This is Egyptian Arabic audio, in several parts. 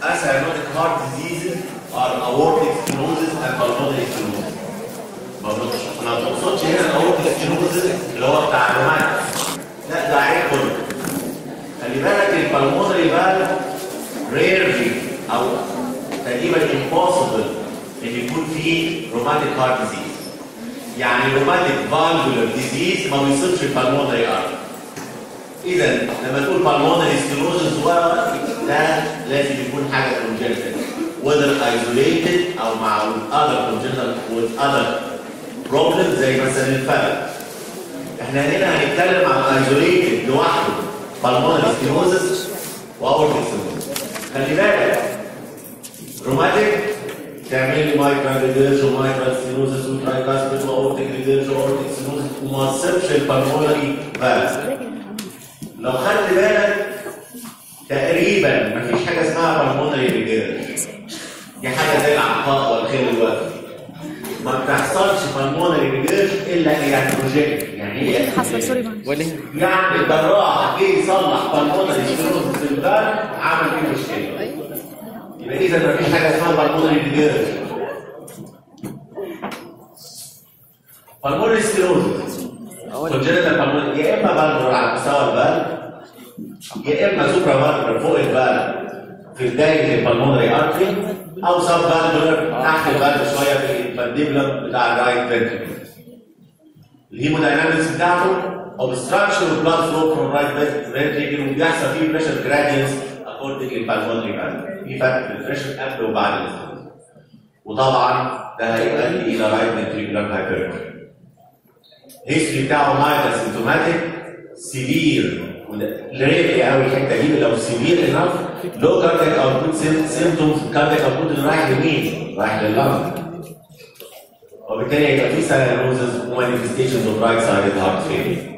acyanotic heart diseases are aortic stenosis and pulmonary stenosis. ما بنقصدش- ما بنقصدش هنا الاورتيك stenosis اللي هو بتاع الروماتيك. لا ده عيب كله. خلي بالك البلمونري فالف rarely او تقريبا impossible ان يكون فيه روماتيك هارت ديزيز. يعني روماتيك فالفولار ديزيز ما بيصيبش البلمونري ارتري. اذا لما تقول بالمونري ستيروزس ده لازم يكون حاجه congenital whether isolated او مع other congenital with other problems زي مثلا الفرق احنا هنا هنتكلم عن isolated لوحده بالمونري ستيروزس واورتيك ستيروزس خلي بالك روماتيك تعمل لي مايكرال ريديرج ومايكرال ستيروزس وترايكاسبيد واورتيك ريديرج واورتيك ستيروزس وما تصيبش البلمونري فالف لو خدت بالك تقريبا مفيش حاجه اسمها بالمونري ريجيرج دي حاجه زي العقاء والخيل الوقتي ما بتحصلش بالمونري ريجيرج الا ياتروجينيك يعني ايه ايه اللي حصل سوري معلش وليه؟ يعني الجراح جه يصلح بالمونري ستيروزس في البال عمل فيه مشكله يبقى اذا مفيش حاجه اسمها بالمونري ريجيرج بالمونري ستيروزس كونجنتال بالمونري يا اما بالمونري على مستوى البال يا اما سوبرا فالفولر فوق البال في بدايه البلمونري ارتري او سب فالفولر تحت البال شويه في البانديبلم بتاع الرايت فنتريكل الهيموداينامكس بتاعته obstruction of blood flow from right ventricle وبيحصل فيه pressure gradients according to البلمونري valve في فرق في البريشر قبل وبعد الاستروز وطبعا ده هيؤدي الى right ventricular hypertrophy الهيستوري بتاعه مايل اسيمتوماتيك سيفير ريرلي قوي الحته دي لو سيفير انف لو كاردياك اوتبوت سيمتومز كاردياك اوتبوت اللي رايح لمين؟ رايح لللنج وبالتالي هيبقى في ساينوزز ومانيفستيشنز اوف رايت سايد هارت فيلير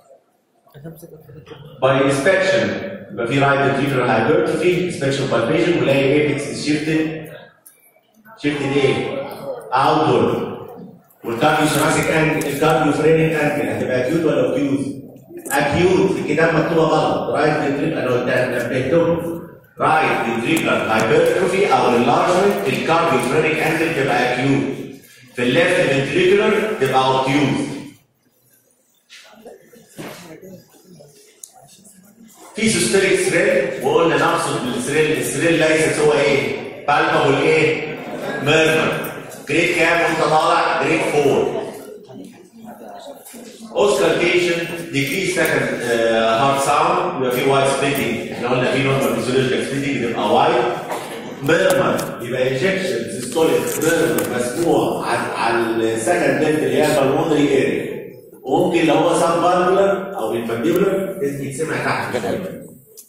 باي انسبكشن يبقى في رايت ventricular hypertrophy انسبكشن بالبيشن ولاقي ايبكس شيفتد شيفتد ايه؟ اوتورد والكارديو ثوراسيك انجل الكارديو فرينيك انجل هتبقى اكيوت ولا اوكيوز؟ اكيوت في الكتاب مكتوبه غلط رايت فنتريكل انا قلت نبهتهم رايت فنتريكل هايبرتروفي او انلارجمنت الكارديو فرينيك انجل تبقى اكيوت في الليفت فنتريكولر تبقى اوكيوز في سيستوليك ثريل وقلنا نقصد بالثريل الثريل ليست هو ايه؟ بالبابل ايه؟ ميرمر جريد كام وانت طالع؟ جريد 4 اوسكالتيشن ديكريس سكند هارت ساوند يبقى في وايت سبليتنج احنا قلنا في نورمال فيزيولوجيكال سبليتنج يبقى وايت ميرمر يبقى انجكشن سيستوليك ميرمر مسموع على على السكند ليفت اللي هي بالمونري اريا وممكن لو هو سب فالفولر او انفانديبولر يتسمع تحت شويه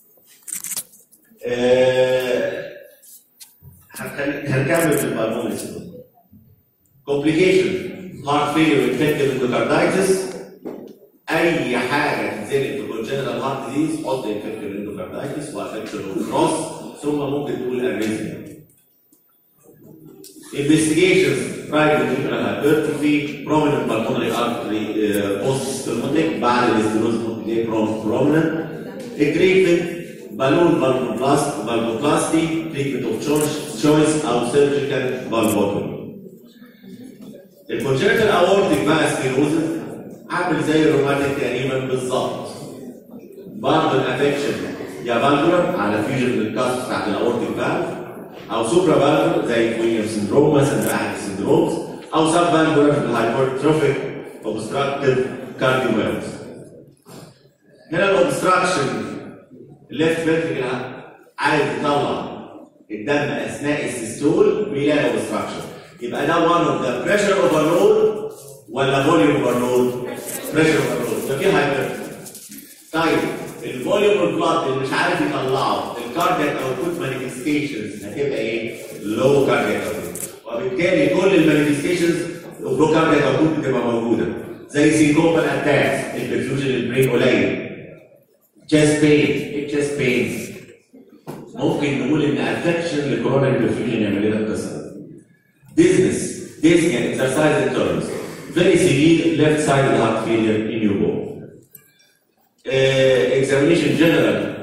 آه، هنخلي- هنكمل في البالمونري كومبليكيشن هارت فيلير انفكتيف اندوكاردايتس اي حاجه تنزل في كونجنتال هارت ديزيز حط انفكتيف اندوكاردايتس وافكتيف كروس ثم ممكن تقول اريزميا investigations right ventricular hypertrophy prominent pulmonary artery uh, post-spermatic بعد الاستيروز ممكن ايه prominent treatment balloon valvoplasty valvoplasty treatment of choice, choice او surgical valvotomy الكونجنتال اورتيك بقى سكليروزس عامل زي الروماتيك تقريبا بالظبط برضه الافكشن يا فالفولر على فيوجن للكاست بتاعت الاورتيك فالف او سوبرا فالفولر زي ويليام سندروم مثلا ده احد السندرومز او سب فالفولر في الهايبرتروفيك اوبستراكتيف كارديوميوباثي هنا الاوبستراكشن الليفت فنتريكل عايز يطلع الدم اثناء السيستول بيلاقي اوبستراكشن يبقى ده وان اوف ذا بريشر اوفرلود ولا فوليوم اوفرلود؟ بريشر اوفرلود يبقى في هايبر طيب الفوليوم البلاد اللي مش عارف يطلعه الكاردياك اوتبوت مانيفستيشنز هتبقى ايه؟ لو كاردياك اوتبوت وبالتالي كل المانيفستيشنز لو كاردياك اوتبوت بتبقى موجوده زي سينكوبال اتاكس البرفيوجن البرين قليل chest pain ايه chest pain ممكن نقول ان افكشن لكوروناري برفيوجن يعمل لنا القصه dizziness dizzy and exercise interns very severe left sided heart failure in your bone uh, examination general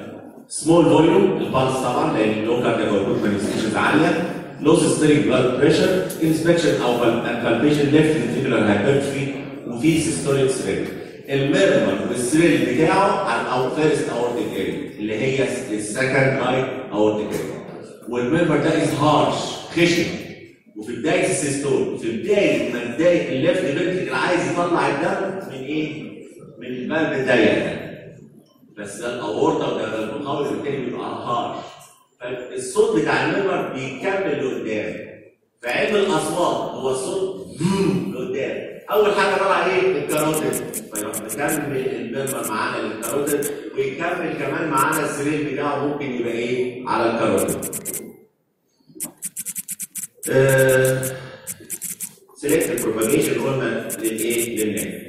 سمول فوليوم البالس طبعا لان اللو كاردياك اوتبوت مانيفستيشنز عاليه لو سيستوليك بلاد بريشر انسبكشن او بالبيشن ليفت فينتريكولار هايبرتروفي وفي سيستوليك ثريل الميرمر والثريل بتاعه على او فيرست اورتيك اريا اللي هي السكند رايت اورتيك اريا والميرمر ده از هارش خشن وفي بدايه السيستول في بدايه ما بدايه الليفت فينتريكل عايز يطلع الدم من ايه؟ من القلب الضيق ده بس ده الاورطه وده القلب بالتالي بيبقى هارش فالصوت بتاع الميرمر بيكمل لقدام في علم الاصوات هو الصوت لقدام اول حاجه طلع ايه الكاروتيد فيروح مكمل الميرمر معانا للكاروتيد ويكمل كمان معانا السرير بتاعه ممكن يبقى ايه على الكاروتيد سيلكتيف بروباجيشن قلنا للايه للناس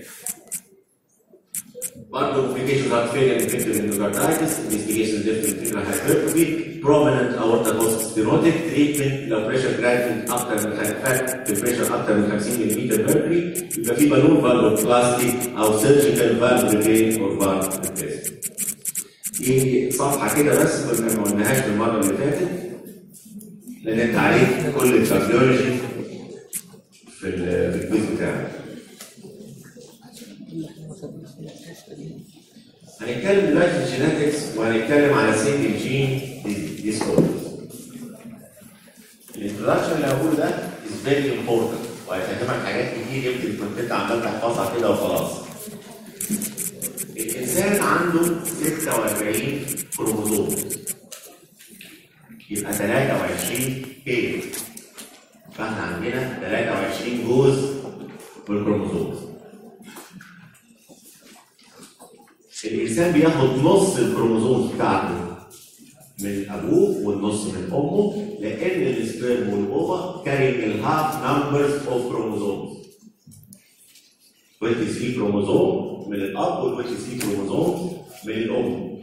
برضه complications heart failure infected endocarditis investigation left ventricular hypertrophy prominent aorta post stenotic treatment لو pressure gradient اكتر من فات في pressure اكتر من 50 ملم mercury يبقى في بالون فالف بلاستيك او surgical valve repair or valve replacement دي صفحه كده بس كنا ما قلناهاش المره اللي فاتت لان انت عليك كل الكارديولوجي في ال- في الكويز بتاعك هنتكلم دلوقتي في الجيناتكس وهنتكلم على سنجل جين ديسوردرز الانترودكشن اللي هقوله ده از فيري امبورتنت وهيفهمك حاجات كتير يمكن كنت انت عمال تحفظها كده وخلاص الانسان عنده 46 كروموزوم يبقى 23 بير فاحنا عندنا 23 جزء من الكروموزوم الانسان بياخد نص الكروموزوم بتاعته من ابوه والنص من امه لان السبرم والاوفا كارينج الهاف نمبرز اوف كروموزومز 23 كروموزوم من الاب و 23 كروموزوم من الام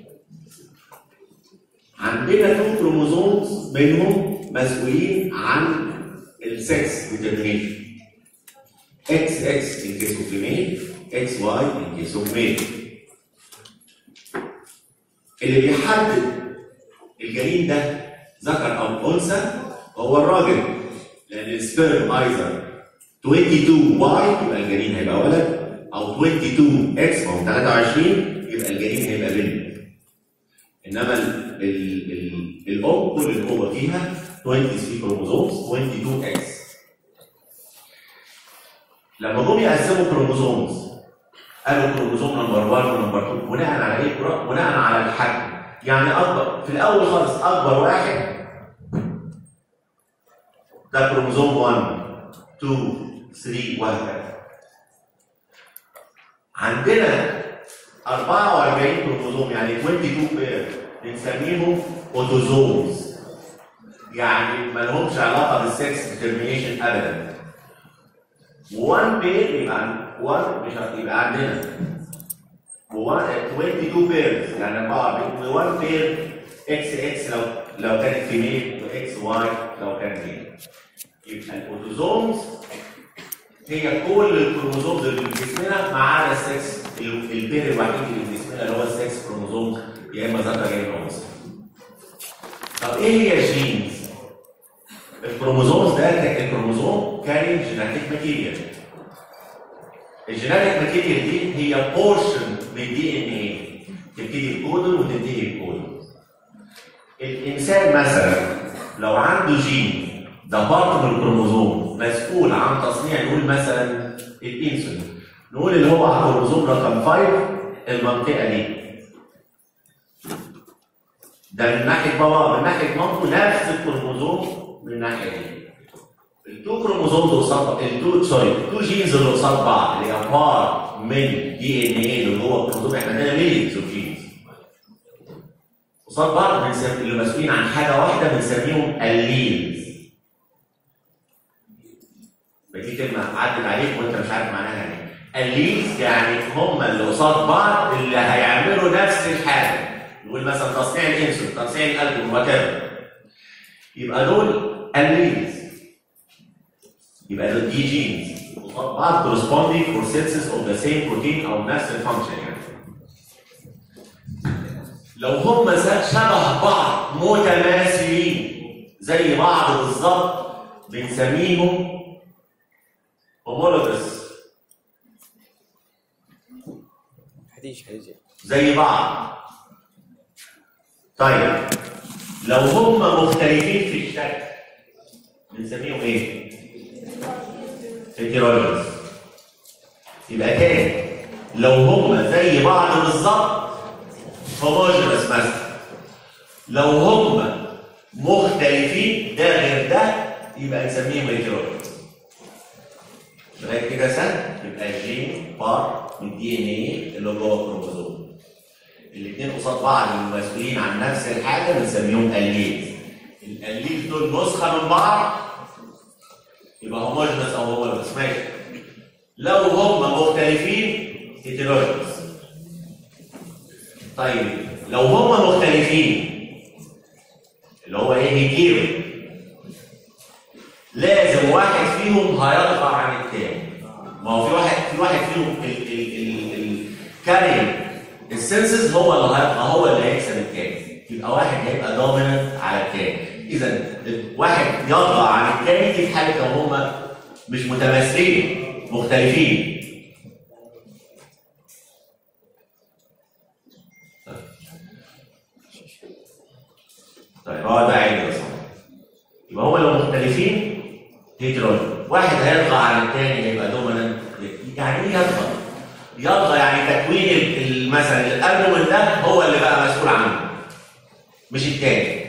عندنا تو كروموزومز منهم مسؤولين عن السكس ديترمينيشن اكس اكس in case of female اكس واي in case of male اللي بيحدد الجنين ده ذكر او انثى هو الراجل لان السبيرم ايزر 22 واي يبقى الجنين هيبقى ولد او 22 اكس ما هو 23 يبقى الجنين هيبقى بنت انما ال ال ال الام كل القوه فيها 23 كروموزومز 22 اكس لما جم يقسموا كروموزومز قالوا كروموزوم نمبر 1 ونمبر 2 بناء على ايه؟ بناء على الحجم يعني اكبر في الاول خالص اكبر واحد ده كروموزوم 1 2 3 وهكذا عندنا 44 كروموزوم يعني 22 بير بنسميهم اوتوزومز يعني ما لهمش علاقه بالسكس ديترمينيشن ابدا 1 بير يبقى 1 مش هيبقى عندنا و 22 بيرز يعني 44 و 1 بير اكس اكس لو لو كانت فيميل واكس واي لو كان ميل يبقى الاوتوزومز هي كل الكروموزومز اللي في جسمنا ما عدا السكس البير الوحيد اللي في جسمنا اللي هو السكس كروموزوم يا اما ذكر يا اما انثى. طب ايه هي الجينز؟ الكروموزومز ده الكروموزوم كاري جيناتيك ماتيريال الجيناتيك ماتيريال دي هي بورشن من الدي ان ايه تبتدي بكودون وتنتهي بكودون الانسان مثلا لو عنده جين ده بارت من الكروموزوم مسؤول عن تصنيع نقول مثلا الانسولين نقول اللي هو على الكروموزوم رقم 5 المنطقه دي ده من ناحيه بابا من ناحيه مامته نفس الكروموزوم من الناحيه دي التو كروموزومز اللي قصاد التو سوري التو جينز اللي قصاد بعض اللي هي بار من دي ان ايه اللي هو الكروموزوم احنا عندنا مليونز اوف جينز قصاد بعض بنسمي اللي مسؤولين عن حاجه واحده بنسميهم الليلز دي كلمه عدت عليك وانت مش عارف معناها ايه الليلز يعني هم اللي قصاد بعض اللي هيعملوا نفس الحاجه نقول مثلا تصنيع الانسولين تصنيع القلب وات يبقى دول الليلز يبقى دول دي جينز قصاد بعض corresponding for senses of the same protein او نفس الفانكشن يعني لو هم شبه بعض متماثلين زي بعض بالظبط بنسميهم هومولوجس حديش حديش زي بعض طيب لو هم مختلفين في الشكل بنسميهم ايه؟ هيتيروجينس يبقى تاني لو هم زي بعض بالظبط هوموجينس مثلا لو هم مختلفين ده غير ده يبقى نسميهم هيتيروجينس لغايه كده سهل يبقى الجين بار من الدي ان ايه اللي جوه الكروموزوم الاثنين قصاد بعض المسؤولين عن نفس الحاجه بنسميهم اليل الاليل دول نسخه من بعض يبقى هوموجينس او هومولوجينس ماشي لو هم مختلفين هيتيروجينس طيب لو هم مختلفين اللي هو ايه هيجيرو لازم واحد فيهم هيطغى عن التاني ما هو في واحد في واحد فيهم الكارير السنسز هو اللي هيبقى هو اللي هيكسب التاني يبقى واحد هيبقى دوميننت على التاني اذا واحد يطغى عن التاني دي في حاله لو هما مش متماثلين مختلفين طيب هو ده عيب يا صاحبي يبقى هو لو مختلفين هيتروجين واحد هيطغى على الثاني هيبقى دومينانت يعني ايه يطغى؟ يطغى يعني تكوين ال- ال- مثلا الالبومين ده هو اللي بقى مسؤول عنه مش الثاني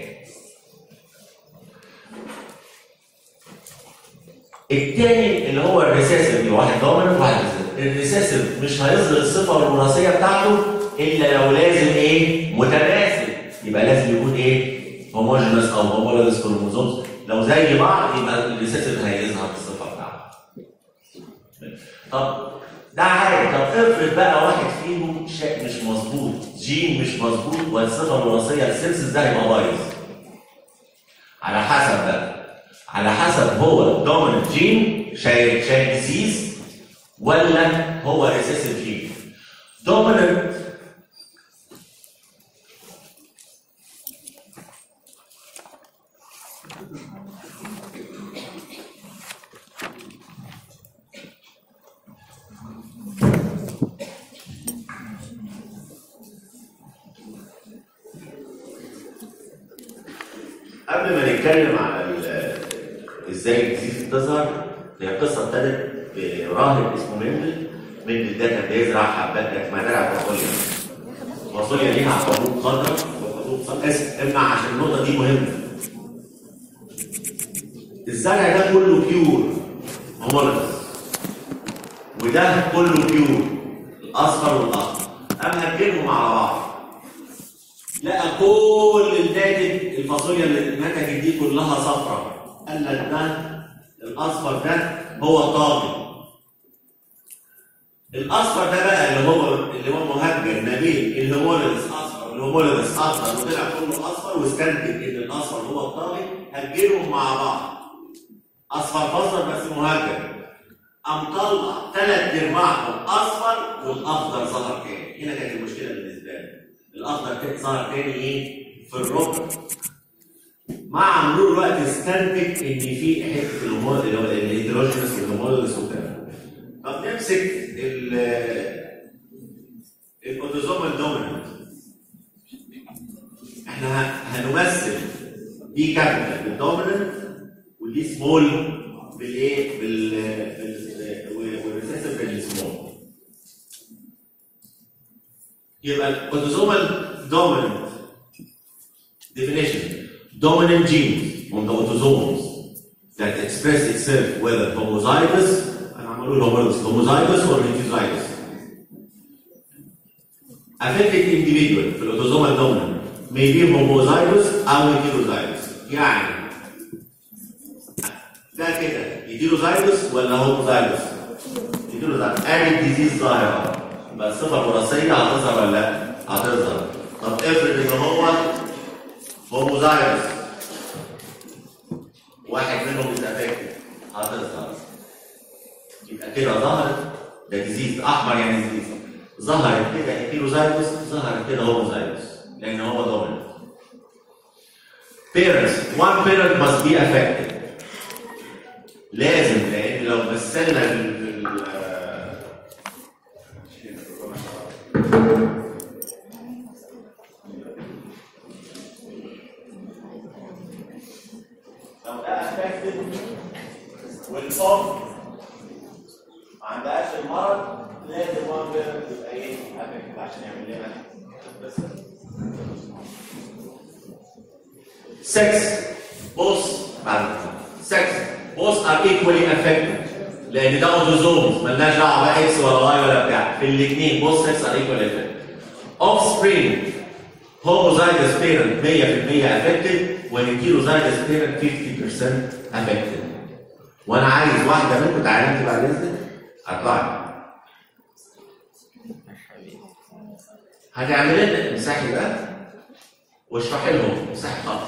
الثاني اللي هو الريسيسيف واحد دومينانت وواحد ريسيسيف الريسيسيف مش هيظهر الصفه الوراثيه بتاعته الا لو لازم ايه متماثل يبقى لازم يكون ايه هوموجينس او هومولوجيس كروموزومز لو زي بعض يبقى الريسيسيف هيظهر الصفه بتاعته طب ده عادي طب افرض بقى واحد فيهم شيء مش مظبوط جين مش مظبوط والصفه الوراثيه السيمسز ده هيبقى بايظ على حسب بقى على حسب هو دوميننت جين شايل شايل ديزيز ولا هو ريسيسيف جين دوميننت قبل ما نتكلم على ال- ازاي الديزيز بتظهر هي قصه ابتدت براهب اسمه مندل مندل ده كان بيزرع حبات كانت مزارع فاصوليا الفاصوليا ليها حبوب خضراء وحبوب صفراء اسف امنع عشان النقطه دي مهمه الزرع ده كله بيور هومولوجس وده كله بيور الاصفر والاخضر قام هجنهم على بعض لقى كل الناتج الفاصوليا اللي نتجت دي كلها صفراء قال لك ده الاصفر ده هو الطاغي الاصفر ده بقى اللي هو اللي هو مهجر ما بين الهومولوجس اصفر والهومولوجس اخضر وطلع كله اصفر واستنتج ان الاصفر هو الطاغي هجرهم مع بعض اصفر فاصفر بس مهجر قام طلع ثلاث ارباعهم اصفر والاخضر ظهر تاني هنا كانت المشكله بالنسبه لي الاخضر كان ظهر تاني ايه في الربع مع مرور الوقت استنتج ان في حته الهرمون اللي هو الهيدروجينس والهرمونز وكده طب نمسك ال الاوتوزوم الدوميننت احنا ه- هنمثل دي كابيتال بالدوميننت ودي سمول بالايه بال بال والريسيسيف بالسمول يبقى الاوتوزومال dominant definition dominant genes on the autosomes that express itself whether homozygous انا عملوا له homologous homozygous or heterozygous affected individual في الاوتوزومال dominant may be homozygous او heterozygous يعني ده كده heterozygous ولا homozygous heterozygous ادي الديزيز ظاهره يبقى الصفه الوراثيه هتظهر ولا لا؟ هتظهر طب افرض ان هو هوموزايرس واحد منهم از افكتد هتظهر يبقى كده ظهرت ده ديزيز احمر يعني ديزيز ظهرت كده هيتيروزايروس ظهرت كده هوموزايروس لان هو dominant parents one parent must be affected لازم لان لو مثلنا في ال- في ال- لو ده affected والام ما عندهاش المرض لازم وان بيرنت يبقى ايه affected عشان يعمل لنا بس sex both بعد sex both are equally affected لان ده اوتوزومز مالناش دعوه بقى اكس ولا واي ولا بتاع في الاثنين both sex are equally affected offspring homozygous parent 100% affected والheterozygous parent 50% affected وانا عايز واحده منكم تعالى انت بعد اذنك اطلعي هتعمل لنا مساحي ده واشرحي لهم مساحي خالص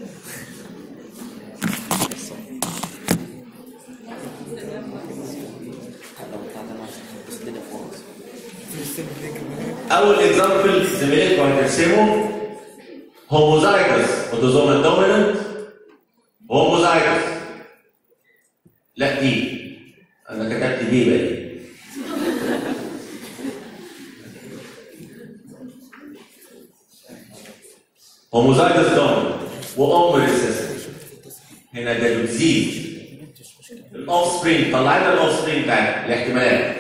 لو بتاع ده معاك بس الدنيا خالص اول اكزامبل زميلتكم هترسمه هوموزايجوس اوتوزومال دومينانت هوموزايجوس لا دي انا كتبت دي بقى دي هوموزايجوس دومينانت وام ريسيسيف هنا ده بتزيد الاوف سبرينج طلع لنا الاوف سبرينج بتاعت الاحتمالات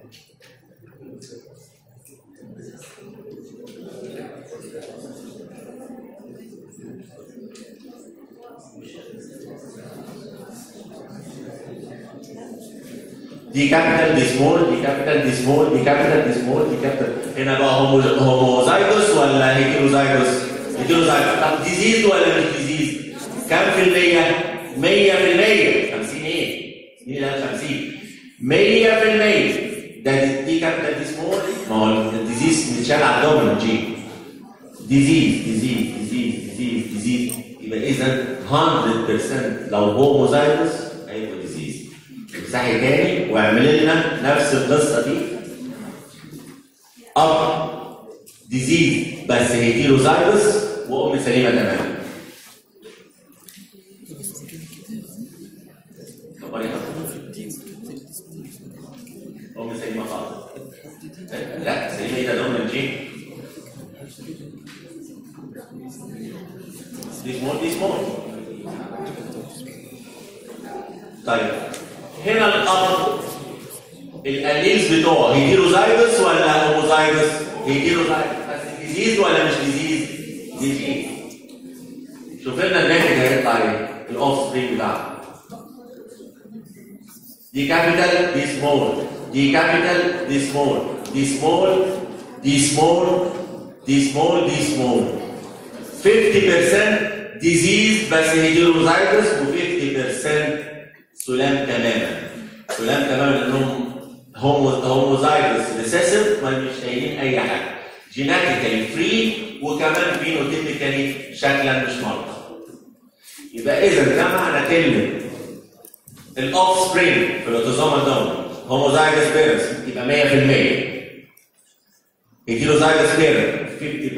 دي كابيتال دي سمول دي كابيتال دي سمول دي كابيتال دي سمول دي كابيتال هنا بقى هومو هوموزايجوس ولا هيتروزايجوس؟ هيتروزايجوس طب ديزيز ولا مش ديزيز؟ كام في المية؟ 100% 50 ايه؟ مين اللي قال 50 100% ده دي, دي كابيتال دي سمول ما هو الديزيز متشال على الدومينال جي ديزيز ديزيز ديزيز ديزيز ديزيز يبقى اذا 100% لو هوموزايجوس هيبقى ديزيز امسحي تاني واعملي لنا نفس القصه دي اب ديزيز بس هيتيروزايجوس وام سليمه تماما كبري خالص. ام سليمه خالص لا سليمه ايه ده دوم جي دي سمول دي سمول طيب هنا الاب الاليلز بتوعه هيتيروزايجوس ولا هوموزايجوس؟ هيتيروزايجوس بس ديزيز ولا مش ديزيز؟ ديزيز شوف لنا الناتج هيطلع ايه؟ الاوف سبرينج بتاعه دي كابيتال دي سمول دي كابيتال دي سمول دي سمول دي سمول دي سمول دي سمول 50% ديزيز بس هيتيروزايجوس و50% سلام تماما سلام تماما لانهم هومو هوموزايجوس ريسيسيف ما مش شايلين اي حاجه جيناتيكالي فري وكمان فينوتيبيكالي شكلا مش مرضى يبقى اذا ده معنى كلمه الاوف سبرينج في الاوتوزومال دومينانت هوموزايجوس بيرنتس يبقى 100% هيتيروزايجوس بيرنت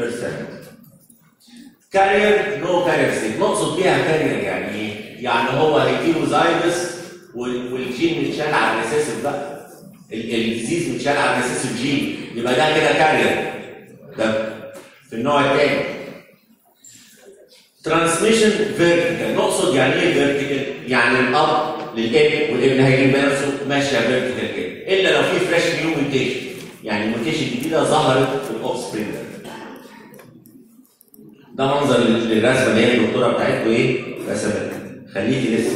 50% كارير نو كارير ستيت نقصد بيها كارير يعني ايه؟ يعني هو هيتيروزايجوس وال- والجين متشال على الريسيسيف بقى ال- الديزيز متشال على الريسيسيف جين يبقى ده كده كارير ده في النوع الثاني ترانسميشن فيرتيكال نقصد يعني ايه فيرتيكال؟ يعني الاب للابن والابن هيجيب نفسه ماشيه فيرتيكال كده الا لو في فريش نيو ميوتيشن يعني الميوتيشن الجديده ظهرت في الاوف سبرينج ده منظر للرسمه اللي هي الدكتوره بتاعتكم ايه؟ رسمتها خليكي لسه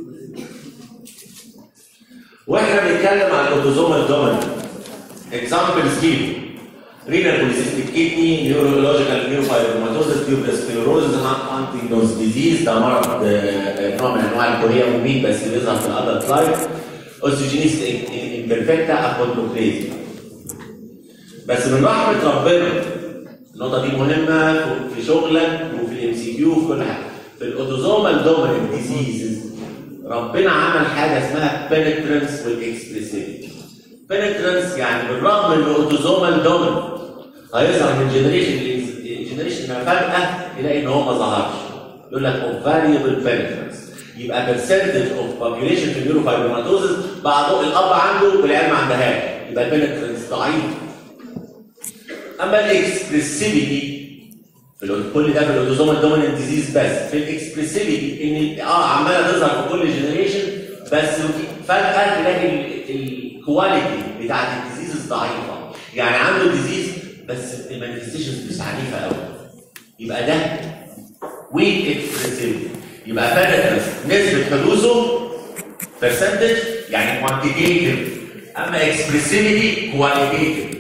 واحنا بنتكلم عن الاوتوزومال دومينانت اكزامبلز كيلو رينال بوليسيستيك كيدني نيورولوجيكال نيوروفايبروماتوزس تيوبرسكليروز هانتنجتونز ديزيز ده مرض آه، نوع من انواع الكوريا مميت بس بيظهر في الادلت لايف اوستيوجينيس امبرفكتا اكوندروكليزيا بس من رحمه ربنا النقطه دي مهمه في شغلك وفي الام سي كيو وفي كل حاجه في الاوتوزومال دومينانت ديزيز ربنا عمل حاجه اسمها بنترنس والاكسبريسيفيتي بنترنس يعني بالرغم ان الاوتوزومال دومينانت هيظهر من جنريشن الجنريشن لما فجاه تلاقي ان هو ما ظهرش يقول لك اوف فاريبل بينترنس يبقى برسنتج اوف population في النيوروفايبروماتوزس بعض الاب عنده والعيال ما عندهاش يبقى البينترنس ضعيف اما الاكسبرسيفيتي في الأو- كل ده في الاوتوزومال دوميننت ديزيز بس في الاكسبرسيفيتي ان اه عماله تظهر في كل جنريشن بس فجاه تلاقي الكواليتي بتاعت الديزيز ضعيفه يعني عنده ديزيز بس المانيفستيشنز مش عنيفه قوي يبقى ده ويك اكسبرسيفيتي يبقى فاتت نسبه حدوثه برسنتج يعني كوانتيتيف اما اكسبرسيفيتي كواليتيف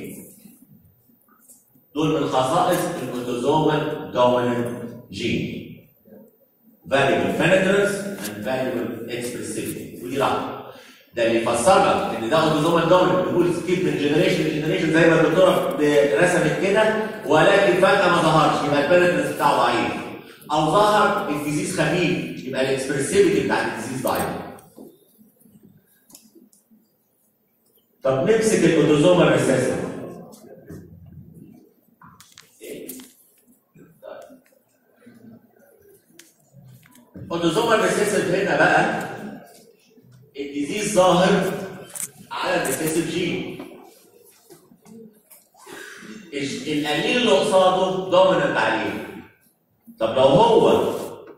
دول من خصائص الاوتوزومال دوميننت جين variable penetrance and variable expressivity ودي لحظه ده اللي يفسر لك ان ده اوتوزومال دوميننت بيقول سكيب من جنريشن لجنريشن زي ما الدكتوره رسمت كده ولكن فجاه ما ظهرش يبقى البينترنس بتاعه ضعيف او ظهر الديزيز خفيف يبقى الاكسبرسيفيتي بتاعت الديزيز ضعيف طب نمسك الاوتوزومال ريسيسيف اوتوزومال ريسيسيف هنا بقى الديزيز ظاهر على الريسيسيف جين الج- القليل اللي قصاده دوميننت عليه طب لو هو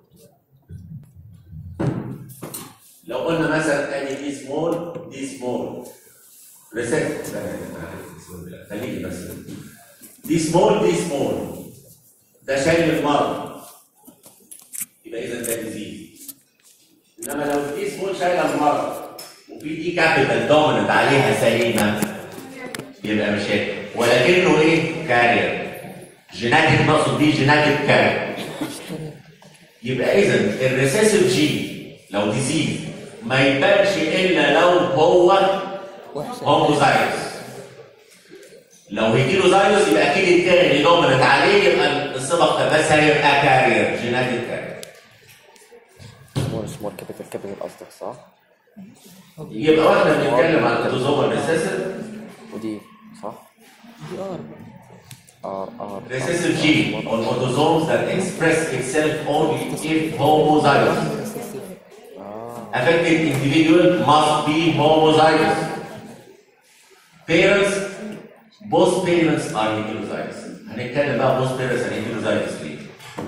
لو قلنا مثلا ادي دي سمول دي سمول ريسيسيف خليكي بس دي سمول دي سمول ده شايل المرض يبقى اذا ده ديزيز انما لو في سمول شايله المرض وفي دي كابيتال دوميننت عليها سليمه يبقى مشاكل ولكنه ايه؟ كارير جيناتيك نقصد دي جيناتيك كارير يبقى اذا الريسيسيف جين لو ديزيز ما يبانش الا لو هو هوموزايوس لو هيجي له زايوس يبقى اكيد التاني دوميننت عليه يبقى الصبغ ده بس هيبقى كارير جيناتيك كارير سمول سمول كابيتال كابيتال قصدك صح؟ يبقى واحنا بنتكلم عن الاوتوزومال ريسيسيف ودي صح؟ دي ار ار ار recessive gene on autosomes that express itself only if homozygous. Affected individual must be homozygous. Parents, both parents are heterozygous. هنتكلم بقى both parents are heterozygous ليه؟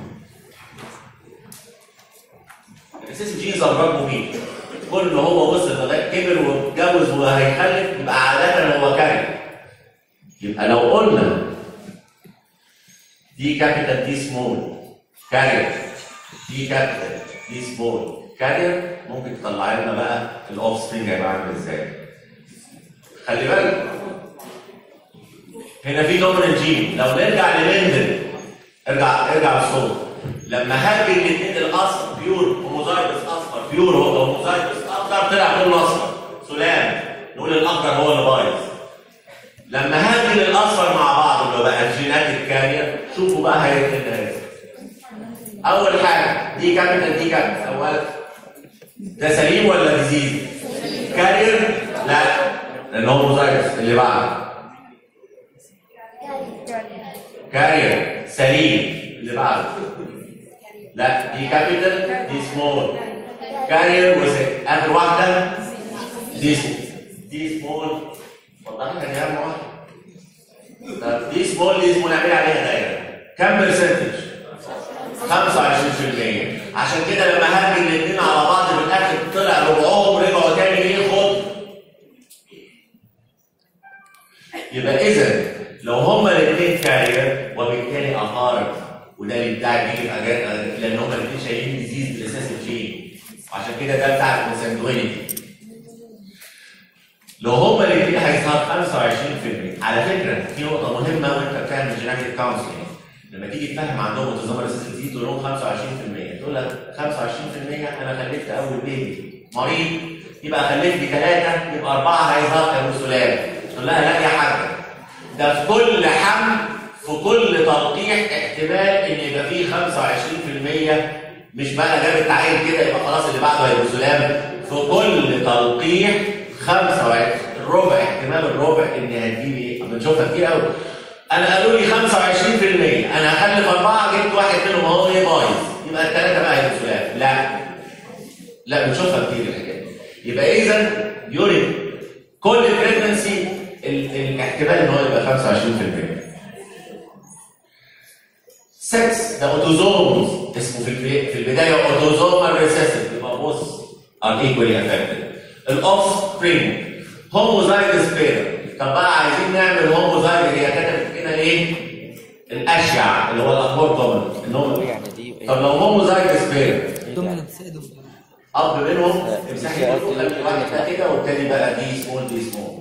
الريسيسيف جينز امراض مميت كل ما هو وصل لغايه كبر واتجوز وهيخلف يبقى عاده هو كاري يبقى لو قلنا دي كابيتال دي سمول كارير دي كابيتال دي سمول كارير ممكن تطلع لنا بقى الاوف سبرينج هيبقى عامل ازاي خلي بالك هنا في دوميننت جين لو نرجع لمندل ارجع ارجع للصوت لما هاجي الاثنين الاصفر بيور هوموزايتس اصفر بيور هو هوموزايتس اخضر طلع كله اصفر سلام نقول الاخضر هو اللي بايظ لما هاجي للاصفر مع بعض اللي بقى الجينات الكارير شوفوا بقى هيتم ازاي اول حاجه دي كابيتال دي كابيتال اولا ده سليم ولا ديزيز كارير لا لان هو موزايكس اللي بعده كارير سليم اللي بعده لا دي كابيتال دي سمول كارير وسليم اخر واحده دي سمول دي سمول وضحت يا جماعه واحده طب دي سمول دي سمول اعمل عليها دايره كم برسنتج 25% عشان كده لما هاجي الاثنين على بعض في الاخر طلع ربعهم رجعوا تاني ايه خد يبقى اذا لو هما الاثنين كارير وبالتالي اقارب وده اللي بتاع بيجي في حاجات لان هما الاثنين شايلين ديزيز بالاساس الجين عشان كده ده بتاع الكونسنجوينيتي لو هما الاثنين هيظهر 25% على فكره في نقطه مهمه وانت بتعمل جيناتيك كونسلنج لما تيجي تفهم عندهم اوتيزم ريسيسيف دي تقول لهم 25% تقول لك 25% انا خلفت اول بيبي مريض يبقى خلفت ثلاثه يبقى اربعه هيظهر كابوس سلام تقول لها لا يا حاجه ده في كل حمل في كل تلقيح احتمال ان يبقى فيه 25% مش بقى جاب التعيين كده يبقى خلاص اللي بعده هيبقى سلام في كل تلقيح 25 الربع احتمال الربع ان هتجيبي بنشوفها كتير قوي انا قالوا لي 25% انا هخلف اربعه جبت واحد منهم اهو ايه بايظ يبقى الثلاثه بقى هيبقوا سلام لا لا بنشوفها كتير الحكايه دي. يبقى اذا يوريد كل البريجنسي الاحتمال ان هو يبقى 25% سكس ده اوتوزومز اسمه في البي- في البدايه اوتوزومال ريسيسيف يبقى بص ار ايكوالي افكتد الاوف سبرينج هوموزايجس بير طب بقى عايزين نعمل هوموزايجس هي كتبت هنا ايه؟ الاشيع اللي هو الاخبار طبعا ان هو يعني دي طب لو هوموزايجس بير دوميننت سيدو اب منهم آه، امسحي لا، كله خلي واحد ده كده والتاني بقى دي سمول دي سمول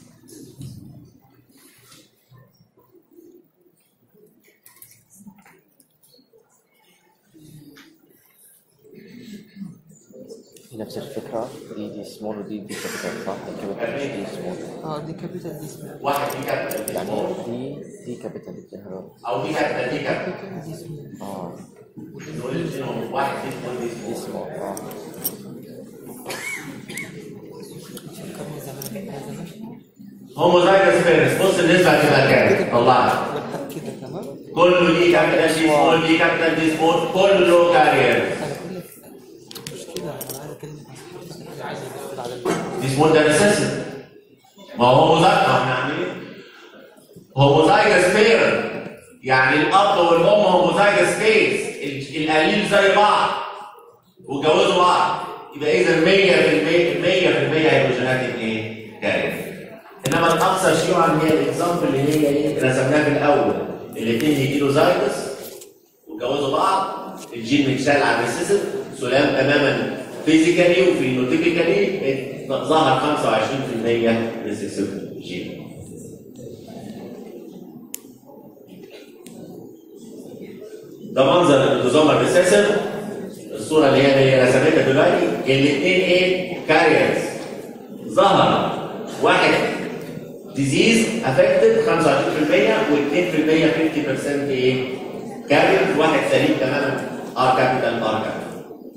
نفس الفكرة دي دي سمول ودي دي كابيتال صح؟ دي كابيتال دي سمول اه دي كابيتال دي سمول واحد دي كابيتال دي يعني سمول دي دي كابيتال دي هرب او دي كابيتال دي كابيتال دي سمول اه نقول الاثنين واحد دي سمول دي دي سمول سمول اه فكرني زمان يا زمان هوموزايجس بيرنس بص النسبه هتبقى كام؟ طلعها والحق كده تمام كله دي كابيتال دي سمول دي كابيتال دي سمول كله كارير انا بقول لك مشكله انا عايز اكلمك عايز ادخل على ال- دي سمول ده ريسيسيف ما هو هوموزايجس ما احنا عاملين هوموزايجس بيرن يعني الاب والام هوموزايجس كيس القليل زي بعض واتجوزوا بعض يبقى اذا 100% 100% هيبقوا جيناتيك ايه؟ كارير انما الاكثر شيوعا هي الاكزامبل اللي هي ايه؟ رسمناها في الاول الاثنين يجيلوا زايجس واتجوزوا بعض الجين متشال على الريسيسيف سلام تماما فيزيكالي وفينوتيبيكالي ظهر 25% ريسيسيف جين ده منظر الانتظام الريسيسيف الصوره اللي هي هي رسمتها دلوقتي الاثنين ايه كاريرز ظهر واحد ديزيز افكتد 25% و2% 50% ايه كاريرز واحد سليم تماما ار كابيتال ار كابيتال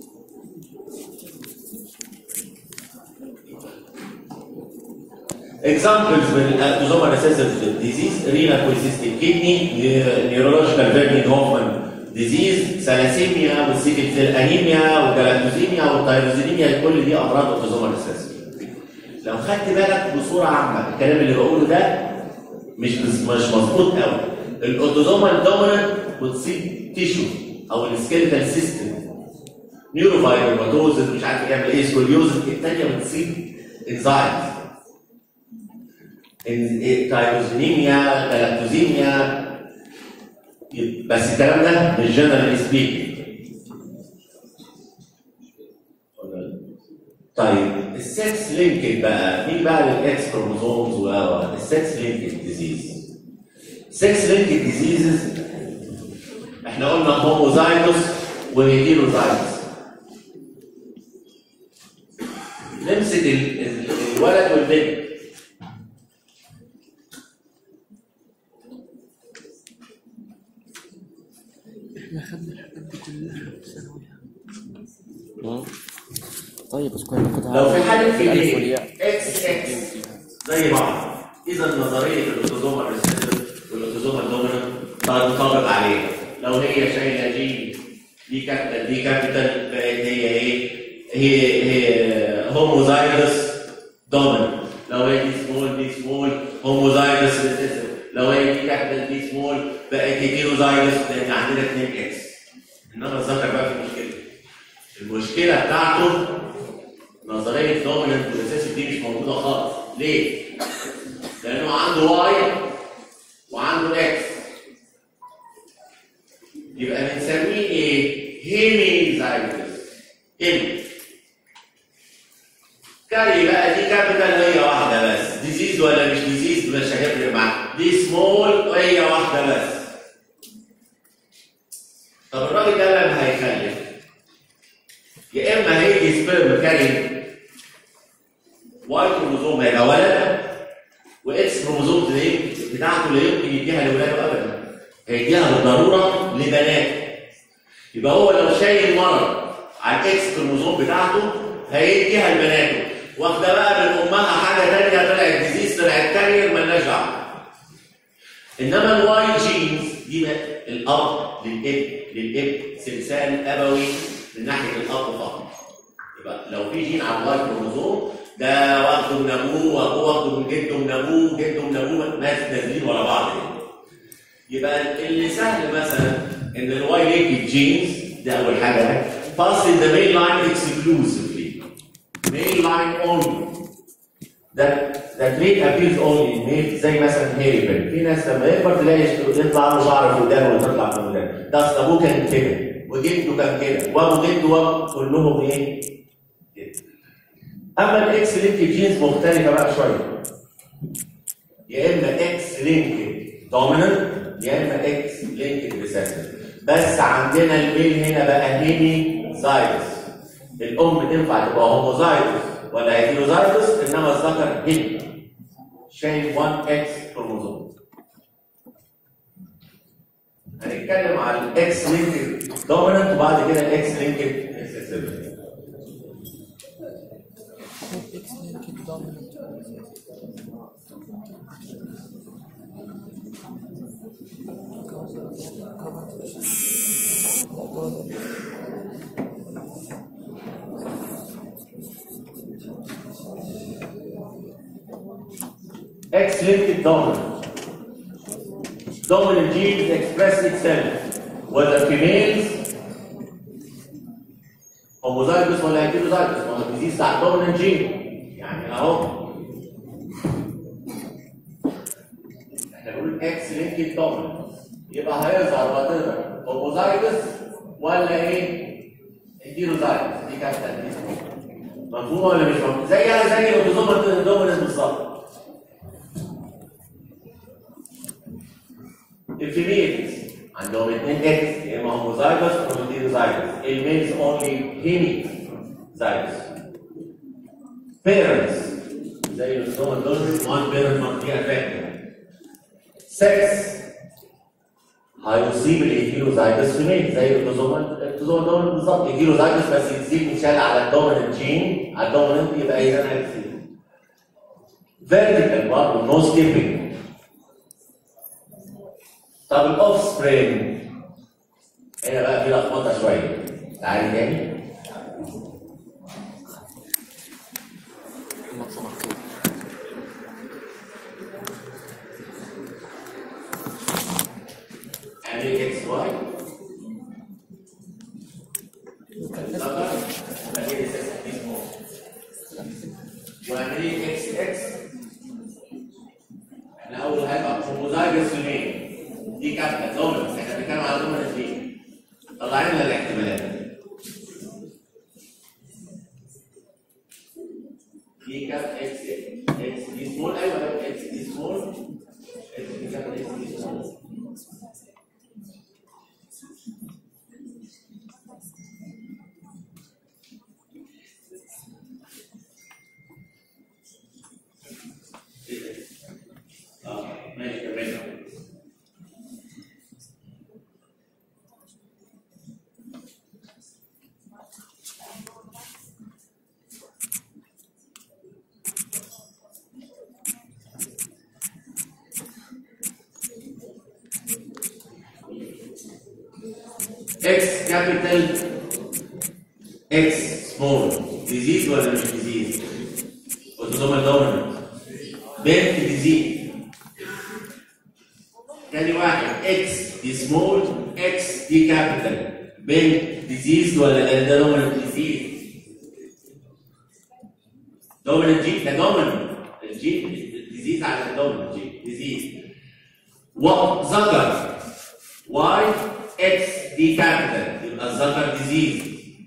Examples من autosomal recessive disease renal polycystic kidney neurological Vernon Hoffman disease ثلاسيميا والسيكل سيل انيميا والجلاكتوزيميا والتيروزينيميا كل دي امراض autosomal recessive لو خدت بالك بصوره عامه الكلام اللي بقوله ده مش مش مظبوط قوي الاوتوزومال دومينانت بتصيب تيشو او السكيلتال سيستم نيوروفايبروماتوزس مش عارف يعمل ايه سكوليوزس الثانيه بتصيب انزايمز تايروزينيميا جلاكتوزيميا بس الكلام ده مش جنرال سبيكينج طيب السكس لينكد بقى مين بقى الاكس كروموزومز و السكس لينكد ديزيز سكس لينكد ديزيزز احنا قلنا هوموزايتوس وهيتيروزايتوس نمسك ال- ال- الولد والبنت احنا خدنا الحاجات دي كلها في ثانوي مم. طيب بس كنا ناخدها لو في حالة في الألف ايه والياء اكس اكس زي بعض اذا نظريه الاوتوزوم الريسيسيف والاوتوزوم الدومينانت تنطبق عليه لو هي شايله جين دي كابيتال دي كابيتال بقت هي ايه هي هي هوموزايجس دومينانت لو هي دي سمول دي سمول هوموزايجس ريسيسيف لو هي دي كابيتال دي سمول بقت هيتيروزايجس لان عندنا 2 اكس انما الذكر بقى في مشكله المشكله بتاعته نظريه دوميننت والاساسي دي مش موجوده خالص ليه؟ لانه عنده واي وعنده اكس يبقى بنسميه ايه؟ هيميزايتس هيمي كاري بقى دي كابيتال هي واحده بس ديزيز ولا مش ديزيز مش هيفرق معاك دي سمول وهي واحده بس طب الراجل ده لما هيخلف يا اما هيجي سبيرم كاري واي كروموزوم هيبقى ولد واكس كروموزوم دي بتاعته لا يمكن يديها لاولاده ابدا هيديها بالضروره لبنات يبقى هو لو شايل مرض على الاكس كروموزوم بتاعته هيديها لبناته واخده بقى من امها حاجه ثانيه طلعت ديزيز طلعت كارير مالناش دعوه انما الواي جينز دي بقى الاب للاب للاب سلسال ابوي من ناحيه الاب فقط يبقى لو في جين على الواي كروموزوم ده واخده من ابوه وابوه واخده من جده من ابوه وجده من ابوه ناس نازلين ورا بعض كده. يبقى اللي سهل مثلا ان الواي لينكد جينز ده اول حاجه pass in the male line exclusively male line only that that trait appears only in male زي مثلا هيري بيرن في ناس لما يكبر تلاقي يطلع له شعر في ودانه وتطلع في ودانه ده اصل ابوه كان كده وجده كان كده وابو جده وابو كلهم ايه؟ كده. اما الاكس لينكد جينز مختلفه بقى شويه يا اما اكس لينكد دوميننت يا اما اكس لينكد ريسيسيف بس عندنا الميل هنا بقى هيمي زايدس الام تنفع تبقى هوموزايدس ولا هيتيروزايدس انما الذكر هيمي شايف 1 اكس كروموزوم هنتكلم على الاكس لينكد دوميننت وبعد كده الاكس لينكد ريسيسيف X linked dominant. X-linked dominant. Dominant genes express itself whether females homozygous ولا heterozygous ما هو الديزيز بتاع dominant gene يعني اهو احنا بنقول X-linked dominant يبقى هيظهر وتظهر homozygous ولا ايه؟ heterozygous دي كابتن دي مفهومه ولا مش مفهومه؟ زيها زي الاوتوزومال الدومينانت بالظبط الفيميلز عندهم اثنين اكس يا اما هوموزايجوس او هيتيروزايجوس الميلز اونلي هيمي زايجوس بيرنتس زي الاسطوانه دول وان بيرنت منطقه افكت سكس هيصيب الهيتيروزايجوس فيميل زي الاوتوزومال الاوتوزومال دول بالظبط هيتيروزايجوس بس يزيد يتشال على الدوميننت جين على الدوميننت يبقى اذا هيصيب فيرتيكال برضه نو سكيبنج طب الاوف سبرينج هنا بقى في لخبطه شويه تعالي تاني اعمل اكس واي واعمل اكس اكس احنا اول حاجه هوموزايجس فيميل دي كابتن دومينس احنا بنتكلم على دومينس دي طلع لنا الاحتمالات دي كاب اكس اكس دي سمول ايوه ايوه اكس دي سمول اكس دي كاب اكس دي سمول اه ماشي كملنا اكس كابيتال اكس سمول ديزيز ولا مش ديزيز؟ اوتوزومال دومينانت بنت ديزيز تاني واحد اكس دي سمول اكس دي كابيتال بنت ديزيز ولا ده دومينانت ديزيز؟ دومينانت جي ده دومينانت الجي ديزيز على الدومينانت جي ديزيز وذكر واي اكس دي كابيتال يبقى الذكر ديزيز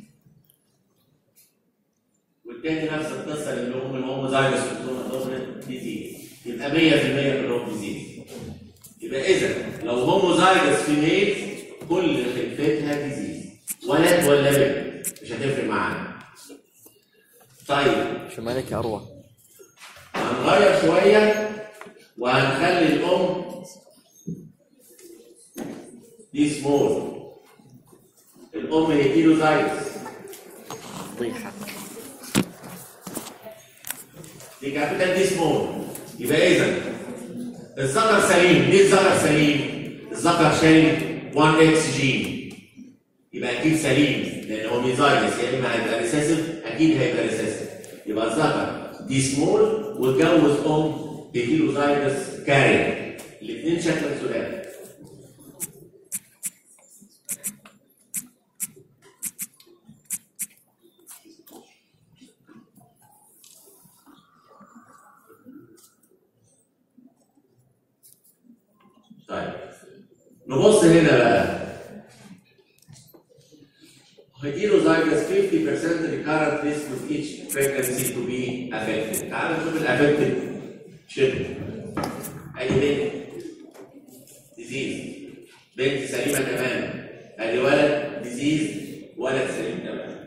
والتاني نفس القصه اللي هم الهوموزايجوس والدومينانت ديزيز يبقى 100% كلهم ديزيز يبقى اذا لو هوموزايجوس في ميل كل خلفتها ديزيز ولد ولا بنت مش هتفرق معانا طيب شو مالك يا اروى؟ هنغير شويه وهنخلي الام دي سمول الام هيتيروزايتس فضيحه دي كابيتال دي سمول يبقى اذا الذكر سليم ليه الذكر سليم؟ الذكر شايل 1 اكس جين يبقى اكيد سليم لان هو ميزايلس يا اما هيبقى ريسيسيف اكيد هيبقى ريسيسيف يبقى الذكر دي سمول واتجوز ام هيتيروزايجس كاري الاثنين شكل ثلاثي طيب نبص هنا بقى heterozygous 50% recurrent risk with each pregnancy to be affected. تعالوا نشوف الافكتد شبه. ادي بنت ديزيز بنت سليمه تماما. ادي ولد ديزيز ولد سليم تماما.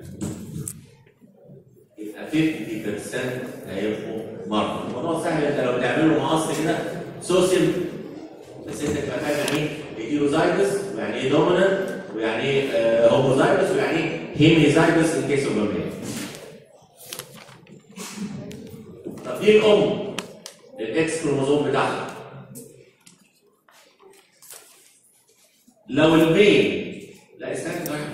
يبقى 50% هيبقوا مرضى. الموضوع سهل انت لو تعمل له مقص كده سوسيم بس انت تبقى فاهم يعني ايه هيتيروزايجس ويعني ايه دومينانت ويعني ايه هوموزايجس ويعني ايه هيميزايجس ان كيس اوف ميل طب دي الام الاكس كروموزوم بتاعها لو الميل لا استنى واحد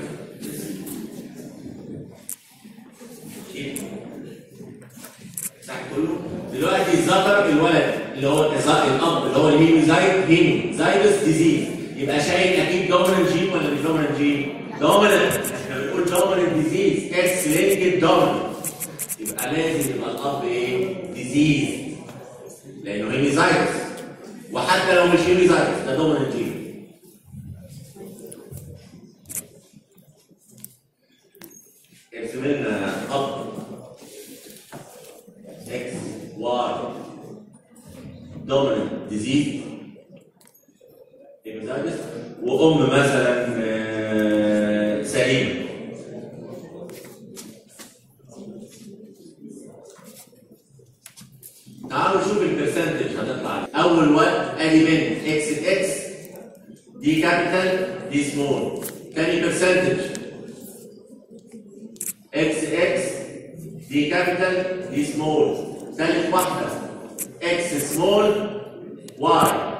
صح كله دلوقتي الذكر الولد اللي هو الز- الاب اللي هو الهيميزايد هيميزايدس ديزيز يبقى شايل اكيد دوميننت جين ولا مش دوميننت جين؟ دوميننت احنا بنقول دوميننت ديزيز اكس لينكد دوميننت يبقى لازم يبقى الاب ايه؟ ديزيز لانه هيميزايدس وحتى لو مش هيميزايدس ده دوميننت جين ارسم لنا اب اكس واي دوميننت ديزيز هيميزايدس وام مثلا آه، سليمه تعالوا نشوف البرسنتج هتطلع إيه. اول وقت ادي بنت اكس اكس دي كابيتال دي سمول تاني برسنتج اكس اكس دي كابيتال دي سمول ثالث واحده اكس سمول واي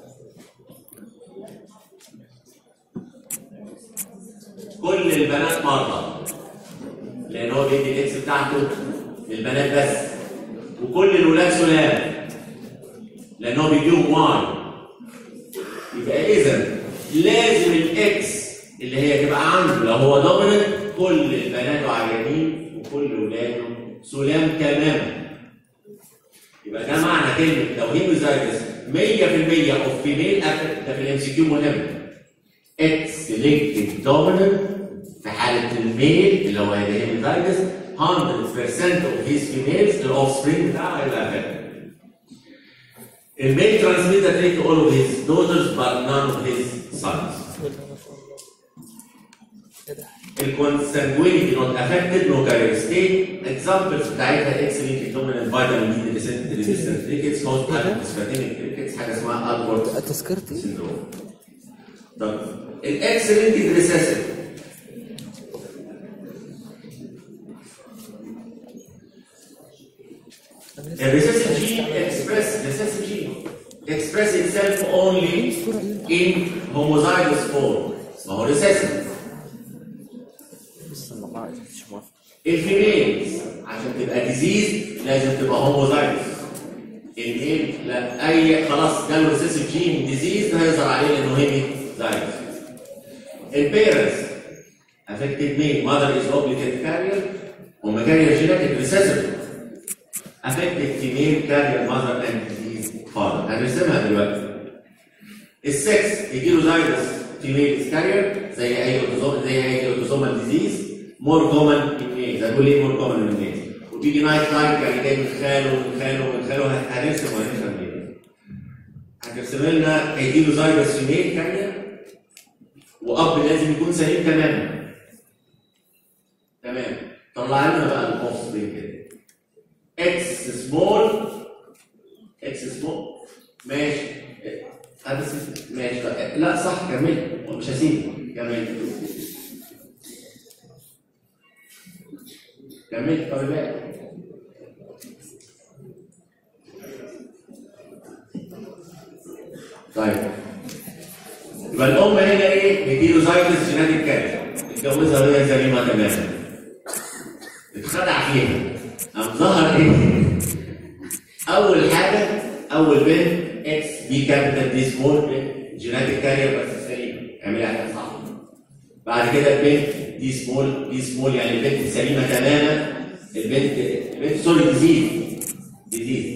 كل البنات مرضى لان هو بيدي الاكس بتاعته للبنات بس وكل الولاد سلام لان هو بيديهم واي يبقى اذا لازم الاكس اللي هي تبقى عنده لو هو دوميننت كل البنات عيانين وكل ولاده سلام تماما يبقى ده معنى كلمه لو هيموزايتس 100% اوف فيميل افكت ده في الام سي كيو مهم اكس لينكد دوميننت في حاله الميل اللي هو هيموزايتس 100% of his females الاوف سبرينج بتاعه هيبقى افكت الميل transmit the trait to all of his daughters but none of his sons ما شاء الله ايه ده الكونسنجوينيتي نوت افكتد نو كارير ستيت اكزامبلز بتاعتها اكس لينك دومينانت فيتامين دي ريسيستنت ريزيستنت ريكيتس كوز ادفسفاتينيك ريكيتس حاجه اسمها ادورد تذكرتي سيندروم طب الاكس لينك ريسيسيف الريسيسيف جين express recessive gene express itself only in homozygous form ما هو recessive بس المقاعد مش موافق الفيميلز عشان تبقى ديزيز لازم تبقى هوموزايجوس الميل لا اي خلاص جاله ريسيسيف جين ديزيز ده هيظهر عليه انه هيمي زايجوس البيرنتس افكتد مين ماذر از اوبليجيت كارير وما كارير جينيتك ريسيسيف افكتد فيميل كارير ماذر اند ديزيز فاذر هنرسمها دلوقتي السكس يجيله زايجوس فيميل كارير زي اي اوتوزوم زي اي اوتوزومال ديزيز مور كومن ان ميلز هنقول ليه مور كومن ان ميلز وتيجي نايت لايت يعني جاي من خاله من خاله من خاله هنرسم وهنفهم ليه هترسم لنا هيجيله زايجوس فيميل كارير واب لازم يكون سليم تماما تمام طلع لنا بقى الاوف سبرينج كده اكس سمول اكس سمول ماشي هذا س- ماشي لا صح كمل مش هسيبه كمل كمل طب بقى طيب يبقى الام هنا ايه؟ هيتيروزايتس جيناتيك كارير اتجوزها وهي سليمه تماما اتخدع فيها قام ظهر ايه؟ اول حاجه اول بنت اكس دي كابيتال دي سمول جيناتيك كارير بس سليمه اعملها صح بعد كده البنت دي سمول دي سمول يعني البنت سليمه تماما البنت البنت سوري ديزيز ديزيز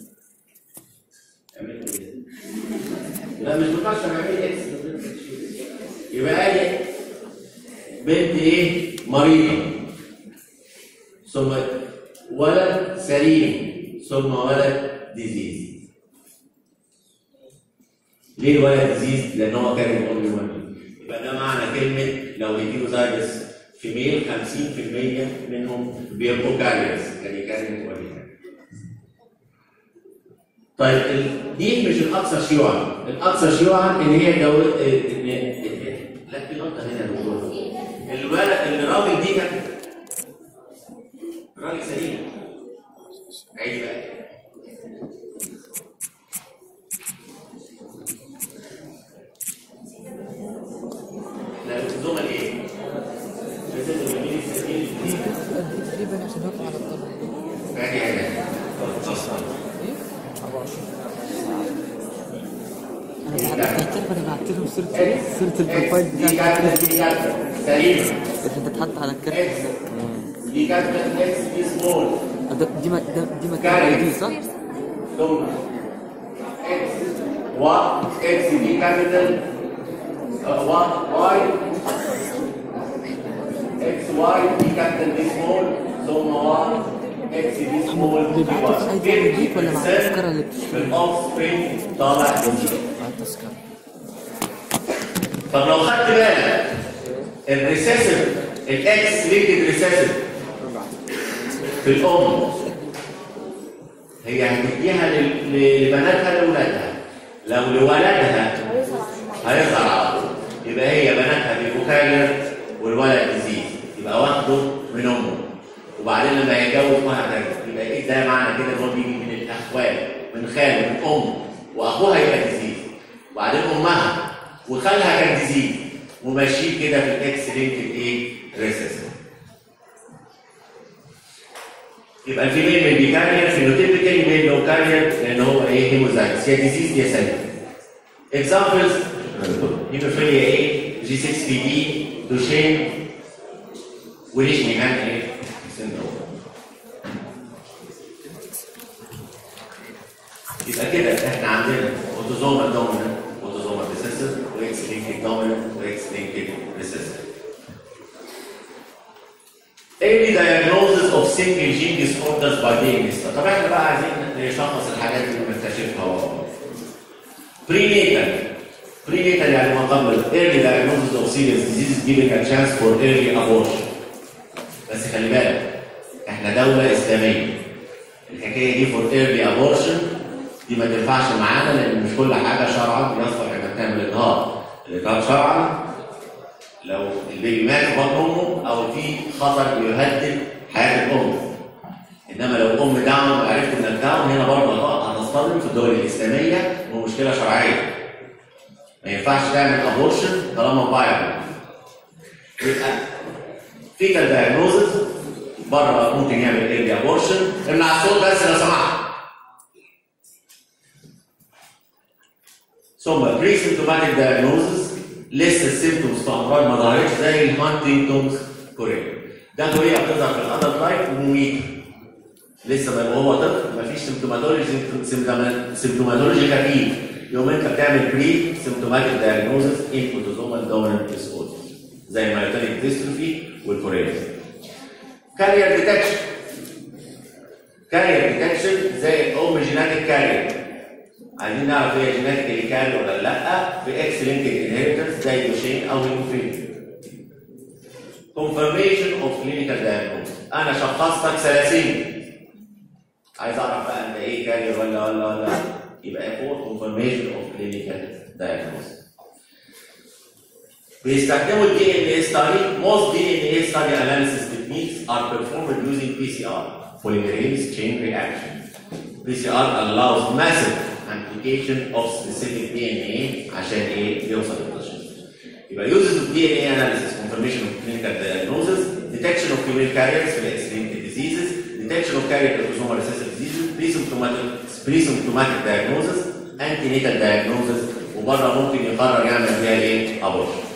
اعمل إيه؟ لا مش مكشر اعمل اكس يبقى ادي بنت ايه مريضه ثم ولد سليم ثم ولد ديزيز ليه الولد ديزيز؟ لان هو كان الام يولد يبقى ده معنى كلمه لو هيتيروزايتس في ميل 50% منهم بيبقوا كاريرز يعني كارير وليد طيب ال- دي مش الاكثر شيوعا الاكثر شيوعا ان هي جو إن- إن- لا في نقطه هنا يا دكتور الولد الراجل دي كان راجل سليم عيب بقى لا الزمل ايه؟ لازم اليمين السليم دي تقريبا عشان يطلع على الطبق فادي علاج ايه 24 انا بعت تعتبر انا بعت لهم صورة صورة البروفايل دي بتاعتي كانت دي كانت سليمه عشان تتحط على الكارت اكس دي كانت اكس دي سمول ده دي ما ده دي ما كارت. دي صح؟ ثم اكس واي اكس دي كابيتال واي واي اكس واي دي كابيتال دي سمول ثم واي اكس دي سمول دي بيبعتوا في اي دي جديد ولا مع التذكرة اللي في الاوف سبرينج طالع جديد مع التذكرة طب لو خدت بالك الريسيسيف الاكس ليكد ريسيسيف في الام هي هتديها لل- لبناتها لاولادها لو لولدها هيظهر على طول يبقى هي بناتها بيبقوا كارير والولد ديزيز يبقى واخده من امه وبعدين لما يتجوز وهكذا يبقى ايه ده معنى كده ان هو بيجي من الاخوال من خاله من امه واخوها يبقى ديزيز وبعدين امها وخالها كان ديزيز وماشيين كده في الاكس لينكد ايه ريسيسيف يبقى الفيميل من بيكارير فينوتيبيكال ميل لو كارير لان هو ايه هيموزايتس يا ديزيز يا سليم اكزامبلز هيموفيليا ايه جي 6 بي دي دوشين وليش نيهان ايه سندروم يبقى كده احنا عندنا اوتوزومال دومينانت اوتوزومال ريسيسيف واكس لينكد دومينانت واكس لينكد ريسيسيف Early diagnosis of single gene disorders by DNA طب احنا بقى عايزين نشخص الحاجات اللي بنكتشفها ورا بعض. Prenatal Prenatal يعني ما قبل early diagnosis of serious diseases giving a chance for early abortion بس خلي بالك احنا دولة إسلامية الحكاية دي for early abortion دي ما تنفعش معانا لأن مش كل حاجة شرعا يصلح إنك تعمل إجهاض الإجهاض شرعا لو البيبي مات في بطن امه او في خطر يهدد حياه الام انما لو ام داون وعرفت انك داون هنا برضه غلط هتصطدم في الدول الاسلاميه ومشكله شرعيه ما ينفعش تعمل ابورشن طالما فايبل يبقى فيتال دايجنوزز بره ممكن يعمل ايرلي ابورشن امنع الصوت بس لو سمحت ثم بري سيمتوماتيك دايجنوزز لسه السيمتومز في امراض ما ظهرتش زي الهانتنجتونز كوريا ده كوريا بتظهر في الادلت لايف ومميته لسه ما وهو طفل مفيش سيمتوماتولوجي سيمتوماتولوجي خفيف يوم انت بتعمل بري سيمتوماتيك دايجنوزز ان اوتوزومال دومينانت ديس زي المايوتونيك ديستروفي والكوريا كارير ديتكشن كارير ديتكشن زي الام جيناتيك كارير عايزين نعرف هي جيناتيكالي كاري ولا لا باكس لينكد انهيرتنس زي دوشين او هيموفيليا confirmation of clinical diagnosis انا شخصتك ثلاثين عايز اعرف بقى انت ايه كارير ولا ولا ولا يبقى فور confirmation of clinical diagnosis بيستخدموا الدي ان اي ستادي most DNA study analysis techniques are performed using PCR polymerase chain reaction PCR allows massive amplification of specific DNA عشان ايه يوصل للتشخيص يبقى uses of DNA analysis confirmation of clinical diagnosis detection of human carriers في X-linked diseases detection of carrier autosomal recessive diseases pre-symptomatic pre-symptomatic diagnosis antenatal diagnosis وبره ممكن يقرر يعمل فيها ايه abortion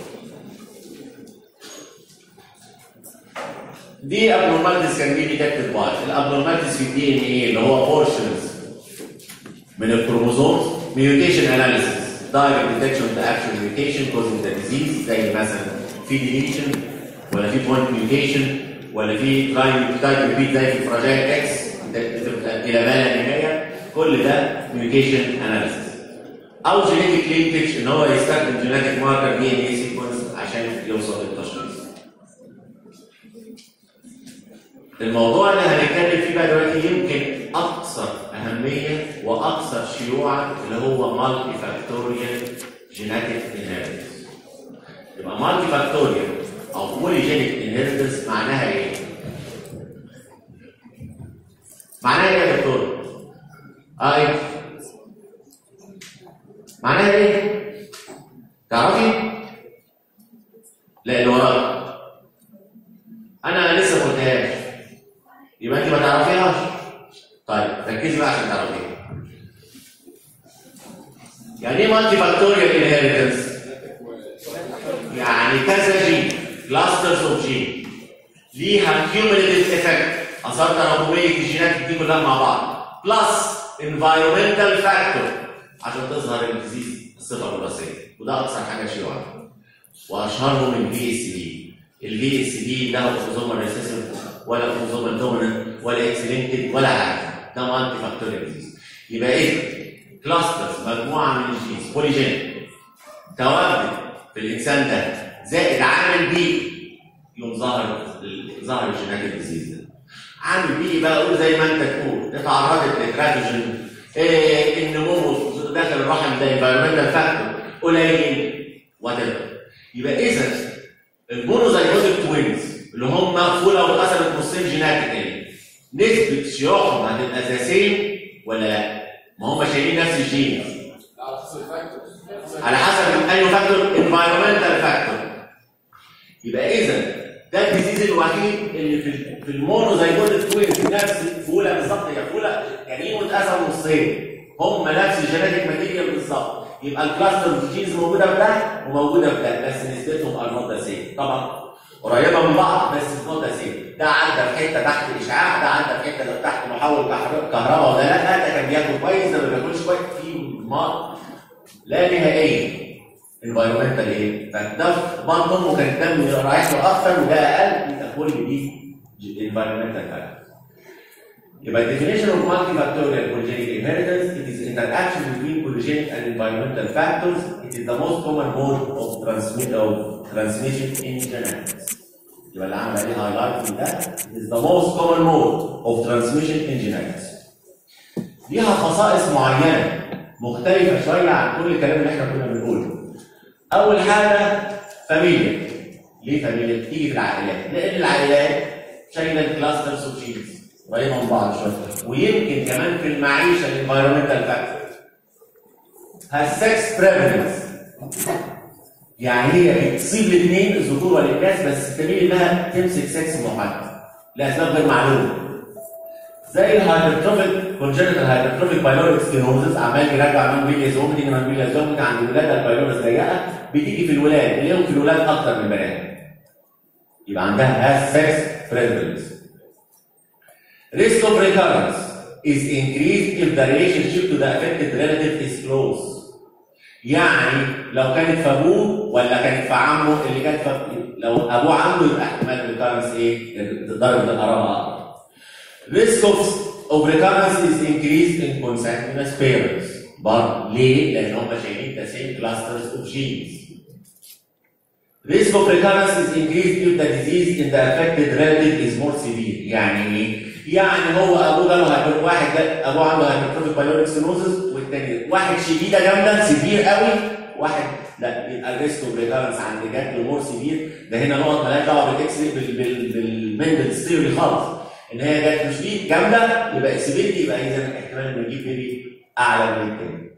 دي abnormalities can be detected by الابنورماليتيز في الدي ان ايه اللي هو portions من الكروموزومز mutation analysis direct detection of the actual mutation causing the disease زي مثلا في deletion ولا في point mutation ولا في trying type repeat زي في الفراجايل اكس الى ما لا نهايه كل ده mutation analysis او genetic linkage ان هو يستخدم genetic marker دي ان اي sequence عشان يوصل للتشخيص الموضوع اللي هنتكلم فيه بقى دلوقتي يمكن اكثر اهميه واكثر شيوعا اللي هو مالتي فاكتوريال جينيتك انهيرتنس يبقى مالتي فاكتوريال او بوليجينيك انهيرتنس معناها ايه؟ معناها ايه يا دكتور؟ اي معناها ايه؟ تعرفي؟ لا اللي وراك انا لسه ما قلتهاش يبقى انت ما تعرفيهاش طيب ركزي بقى عشان تعرفيها يعني ايه مالتي فاكتوريال انهيرتنس يعني كذا جين كلاسترز اوف جين ليها كيوميليتيف افكت اثار تراكميه الجينات دي كلها مع بعض بلس انفايرمنتال فاكتور عشان تظهر الديزيز الصفه الوراثيه وده اكثر حاجه شيوعا واشهرهم الفي اس دي الفي اس دي لا اوتوزومال ريسيسيف ولا اوتوزومال دوميننت ولا اكس لينكد ولا حاجه ده مالتي فاكتوريال ديزيز يبقى اذا كلاسترز مجموعه من الجينز بوليجين تواجد في الانسان ده زائد عامل بي يوم ظهر ظهر الجينات ديزيز ده عامل بي بقى قول زي ما انت تقول اتعرضت لتراجين إيه النمو داخل الرحم ده انفيرمنتال فاكتور قليل وات يبقى اذا المونوزايجوتيك توينز اللي هم مقفوله واتقسمت نصين جيناتيكالي نسبه شيوعهم هتبقى ذا سيم ولا لا؟ ما هم شايلين نفس الجينز على حسب اي فاكتور انفايرمنتال فاكتور يبقى اذا ده الديزيز الوحيد اللي في في المونوزايجوتيك توينز نفس فوله بالظبط هي فوله جنين واتقسم نصين هم نفس الجيناتيك ماتيريال بالظبط يبقى الكلاستر جينز موجوده في ده وموجوده في ده بس نسبتهم ار نوت ذا سيم طبعا قريبه من بعض بس نوت ذا سيم ده عدى في حته تحت اشعاع ده عدى في حته تحت محول كهرباء وده لا ده كان بياكل كويس ده ما بياكلش كويس في ما لا نهائيه انفايرمنتال ايه؟ فده في بطن امه كان الدم رايح له اكتر وده اقل يبقى كل دي انفايرمنتال فاكتور يبقى definition of multifactorial polygenic inheritance it is interaction between polygenic and environmental factors it is the most common mode of transmit of transmission in genetics يبقى اللي عامل عليه highlight ده it is the most common mode of transmission in genetics ليها خصائص معينه مختلفه شويه عن كل الكلام اللي احنا كنا بنقوله اول حاجه فاميليا ليه فاميليا تيجي في العائلات لان العائلات شايله الكلاسترز اوف جينز قريبه من بعض شويه ويمكن كمان في المعيشه الانفايرمنتال فاكتور السكس بريفلنس يعني هي بتصيب الاثنين الذكور والاناث بس تميل انها تمسك سكس محدد لاسباب غير معلومه زي الهايبرتروفيك كونجنتال هايبرتروفيك بايلوريك سكليروزس عمال يرجع من بيليا زوم تيجي من بيليا زوم عند الولاده البايلوريس ضيقه بتيجي في الولاد اليوم في الولاد اكتر من البنات يبقى عندها هاز سكس بريفلنس Risk of recurrence is increased if the relationship to the affected relative is close. يعني لو كانت في ابوه ولا كانت في عمه اللي كانت في لو ابوه عنده يبقى احتمال الريكارنس ايه؟ درجه القرابه اكتر. Risk of, of recurrence is increased in consanguineous parents. برضه ليه؟ لان هم شايلين the same clusters of genes. Risk of recurrence is increased if the disease in the affected relative is more severe. يعني ايه؟ يعني هو ابوه جاله هيبقى واحد جا ابوه عنده هايبرتروفيك بايلوريك سينوزس والتاني واحد شديده جامده سيفير قوي واحد لا يبقى الريسك اوف ريكارنس عند جات له مور سيفير ده هنا نقط مالهاش دعوه بالاكس بالمندل ثيوري خالص ان هي جات له شديد جامده يبقى اكسبيلتي يبقى اذا احتمال انه يجيب بيبي اعلى من التاني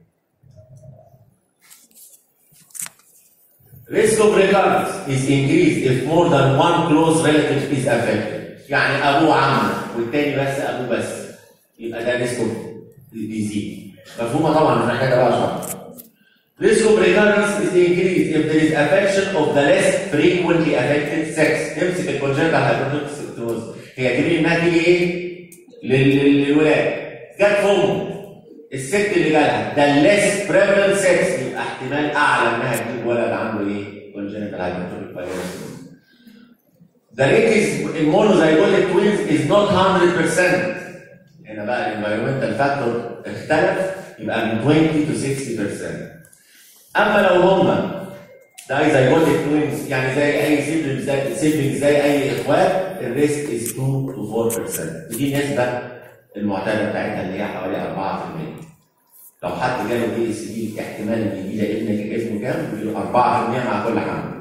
Risk of recurrence is increased if more than one close relative is affected. يعني أبوه عمه والتاني بس أبوه بس. يبقى ده ريسك بيزيد. مفهومة طبعا مش محتاجة بقى شرح. Risk of recurrence is increased if there is affection of the less frequently affected sex. امسك الكونجنتال هايبرتوكس هي جميل انها تيجي ايه؟ لل- لل- للولاد. جت فم الست اللي جالها ده less prevalent sex يبقى احتمال اعلى انها تجيب ولد عنده ايه؟ congenital hypertrophic paralysis. The rate is in monozygotic twins is not 100%. هنا بقى الانفيرمنتال فاكتور اختلف يبقى من 20 to 60%. اما لو هم دايزايجوتيك توينز يعني زي اي سيبلينج زي سيبلينج زي اي اخوات الريسك از 2 to 4% ودي نسبه المعتاده بتاعتها اللي هي حوالي 4%. لو حد جاله بي اس دي احتمال ان يجي لك ابنك اسمه كام؟ بيقول 4% مع كل حمل.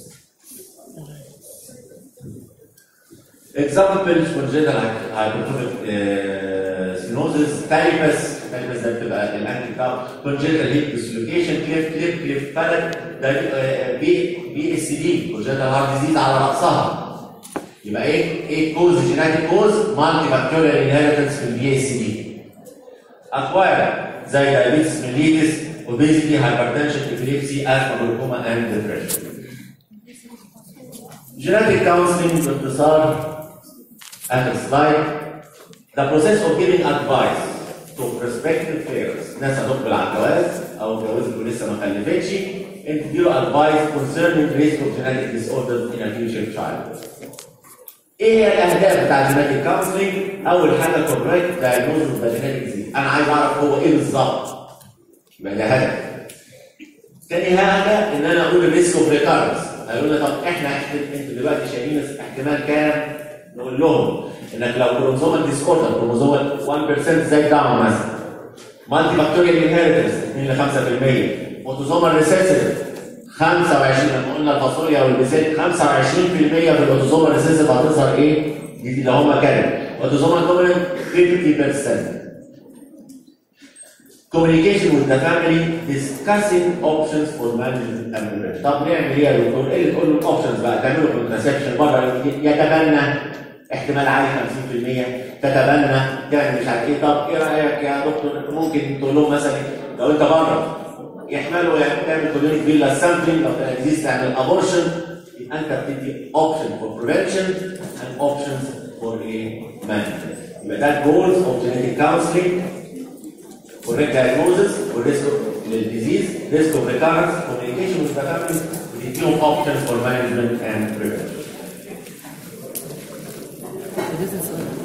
Examples congenital hypertrophic uh, stenosis, talipes, talipes ده بتبقى الانكل بتاعه congenital hip dislocation, cliff, cliff, cliff, palate, ده بي بي اس دي congenital heart disease على راسها. يبقى ايه؟ ايه كوز جيناتيك كوز؟ مالتي فاكتوريال انهيرتنس في البي اس دي. اكواير زي diabetes mellitus, obesity, hypertension, epilepsy, asthma, glaucoma, and depression. Genetic counseling باختصار آخر سلايد The process of giving advice to prospective players ناس هتقبل على الجواز أو اتجوزت ولسه ما خلفتش أنت تديله advice concerning risk of genetic disorders in a future child. ايه هي الاهداف بتاع الجينيتك كونسلنج؟ اول حاجه correct diagnosis of the genetic disease، انا عايز اعرف هو ايه بالظبط. يبقى ده هدف. تاني حاجه ان انا اقول الريسك اوف ريكارنس، قالوا لنا طب احنا احت- انتوا دلوقتي شايفين احتمال كام؟ نقول لهم انك لو كروموزومال ديس اوردر كروموزومال 1% زي داون مثلا مالتي فاكتوريال انهيرتنس 2 ل 5% اوتوزومال ريسيسيف 25 لما قلنا الفاصوليا والبسيل 25% في الاوتوزومال ريسيسيف هتظهر ايه؟ دي اللي هم كانوا اوتوزومال دوميننت 50% Communication with the family, discussing options for management and prevention. طب نعمل ايه يا دكتور؟ ايه اللي تقول له الاوبشنز بقى؟ تعملوا كونتراسبشن بره يتبنى احتمال عالي 50% تتبنى تعمل مش عارف ايه طب ايه رايك يا دكتور ممكن تقول لهم مثلا لو انت بره يحملوا يعني تعمل كولونيك فيلا سامبلينج لو كان اكزيست تعمل ابورشن يبقى انت بتدي اوبشن فور بريفنشن اند اوبشنز فور ايه؟ مانجمنت يبقى ده الجولز اوف جينيتك كونسلنج correct diagnosis والريسك للديزيز risk of recurrence communication with the family وتديهم options for management and prevention This is